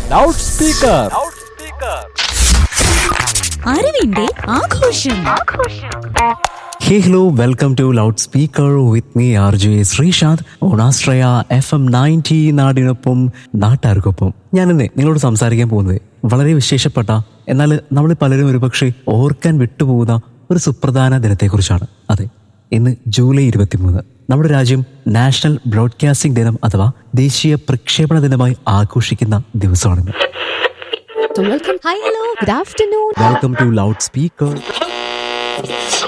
loud speaker അറിവിന്റെ ആഘോഷം hey hello welcome to loud speaker with me R J Sreesanth ഓണാശ്രയ F M ninety നാടിനൊപ്പം നാട്ടാർക്കൊപ്പം ഞാനിന്ന് നിങ്ങളോട് സംസാരിക്കാൻ പോകുന്നത് വളരെ വിശേഷപ്പെട്ട എന്നാൽ നമ്മൾ പലരും ഒരുപക്ഷെ ഓർക്കാൻ വിട്ടുപോകുന്ന ഒരു സുപ്രധാന ദിനത്തെക്കുറിച്ചാണ് അതെ ഇന്ന് ജൂലൈ ഇരുപത്തിമൂന്ന് നമ്മുടെ രാജ്യം നാഷണൽ ബ്രോഡ്കാസ്റ്റിംഗ് ദിനം അഥവാ ദേശീയ പ്രക്ഷേപണ ദിനമായി ആഘോഷിക്കുന്ന ദിവസമാണിന്ന് welcome hi hello good afternoon welcome to loud speaker